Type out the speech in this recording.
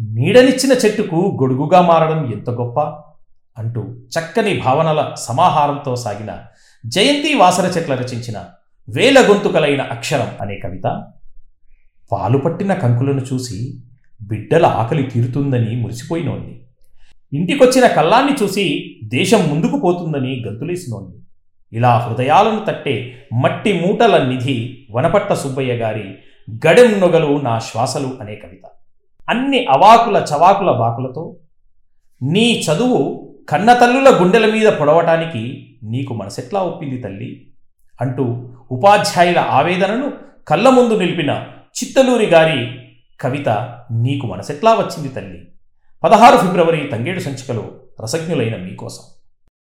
నీడనిచ్చిన చెట్టుకు గొడుగుగా మారడం ఎంత గొప్ప అంటూ చక్కని భావనల సమాహారంతో సాగిన జయంతి వాసర చెట్ల రచించిన వేల గొంతుకలైన అక్షరం అనే కవిత పాలు పట్టిన కంకులను చూసి బిడ్డల ఆకలి తీరుతుందని మురిసిపోయినోణ్ణి ఇంటికొచ్చిన కల్లాన్ని చూసి దేశం ముందుకు పోతుందని గంతులేసినోణ్ణి ఇలా హృదయాలను తట్టే మట్టి మూటల నిధి వనపట్ట సుబ్బయ్య గారి గడెం నొగలు నా శ్వాసలు అనే కవిత అన్ని అవాకుల చవాకుల బాకులతో నీ చదువు కన్నతల్లుల గుండెల మీద పొడవటానికి నీకు మనసెట్లా ఒప్పింది తల్లి అంటూ ఉపాధ్యాయుల ఆవేదనను కళ్ళ ముందు నిలిపిన చిత్తలూరి గారి కవిత నీకు మనసెట్లా వచ్చింది తల్లి పదహారు ఫిబ్రవరి తంగేడు సంచికలో రసజ్ఞులైన మీకోసం